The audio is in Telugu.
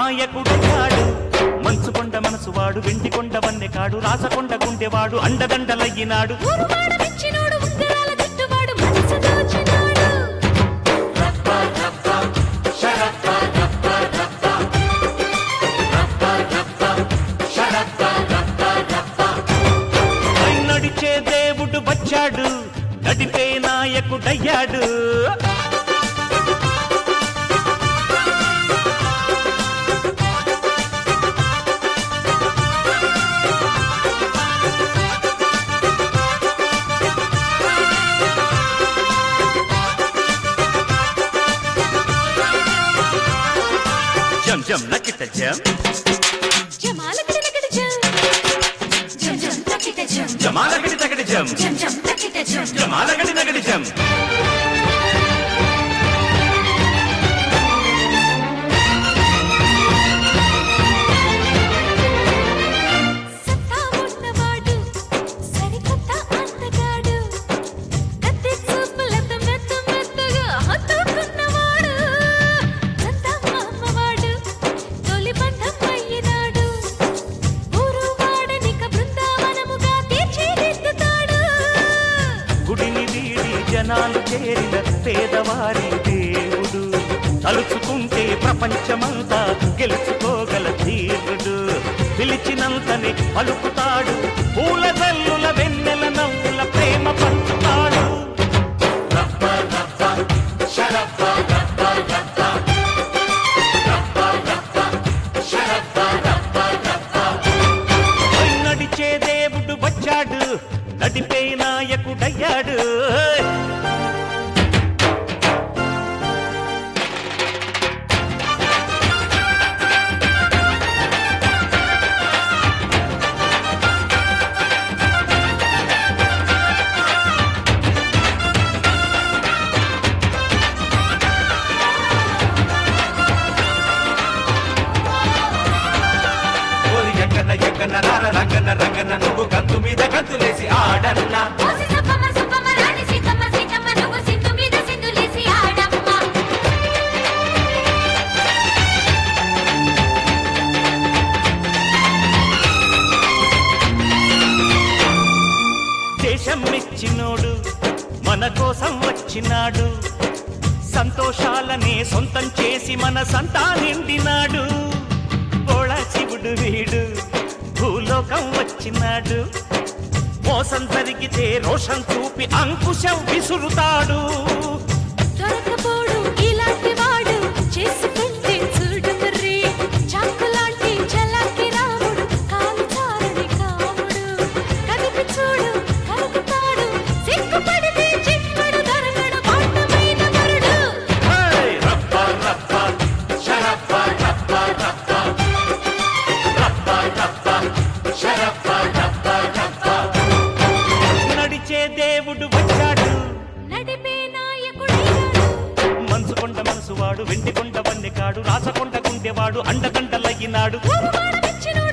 నాయకుడయ్యాడు మంచుకొండ మనసువాడు వెండికొండ వన్నెకాడు రాసకొండ గుండెవాడు అండదండలయ్యినాడు ఊరువాడమిచ్చినోడు ఉంగరాల జుట్టువాడు మనసు దోచినాడు పై నడిచే దేవుడు వచ్చాడు నడిపే నాయకుడయ్యాడు జం జం నకిట జం జమాలకడి నకడి జం జం జం తకిట జం జమాలగడి తగడి జం జం జం తకిట జం జమాలగడి నగడి జం సత్తా ఉన్నవాడు సరికొత్త అందగాడు కత్తి చూపులతో మెత్త మెత్తగా హత్తుకున్నవాడు చందమామవాడు తొలి బంధం అయ్యినాడు ఊరు వాడనిక బృందావనముగా తీర్చిదిద్దుతాడు గుడిని వీడి జనాలు చేరిన పేదవారి దేవుడు తలుచుకుంటే ప్రపంచమంతా గెలుచుకోగల ధీరుడు పిలిచినంతనే పలుకుతాడు పూల జల్లుల వెన్నెల నవ్వుల ప్రేమ పంచుతాడు పై నడిచే దేవుడు వచ్చాడు నడిపే నాయకుడయ్యాడు ఓరి ఎక్కన ఎక్కన రార రంగన రంగన నువ్వు గంతు మీద గంతులేసి ఆడన్నా ఓసి సప్పమ్మ సప్పమ్మ రాణి సీతమ్మ సీతమ్మ నువ్వు సింధు మీద సింధులేసి ఆడమ్మ దేశం మెచ్చినోడు మన కోసం వచ్చినాడు సంతోషాలనే సొంతం చేసి మన సంతా నిండినాడు బోళ శివుడు వీడు భూలోకం వచ్చినాడు మోసం జరిగితే రోషం చూపి అంకుశం విసురుతాడు దొరకపోడు ఇలాంటి వాడు చేసుకుంటే చూడు మర్రి చాకులాంటి చలాకి రాముడు కాలు చారడి కాముడు కదిపి చూడు కలుగుతాడు సిగ్గుపడితే చిక్కడు దొరకడు పాటమైన మరుడు హే! రప్ప రప్ప షరప్ప రప్ప రప్ప రప్ప రప్ప షరప్ప రప్ప రప్ప నడిచే దేవుడు వచ్చాడు నడిపే నాయకుడయ్యాడు మంచుకొండ మనసువాడు వెండికొండ వన్నెకాడు రాసకొండ గుండెవాడు అండదండలయ్యినాడు ఊరువాడమిచ్చినోడు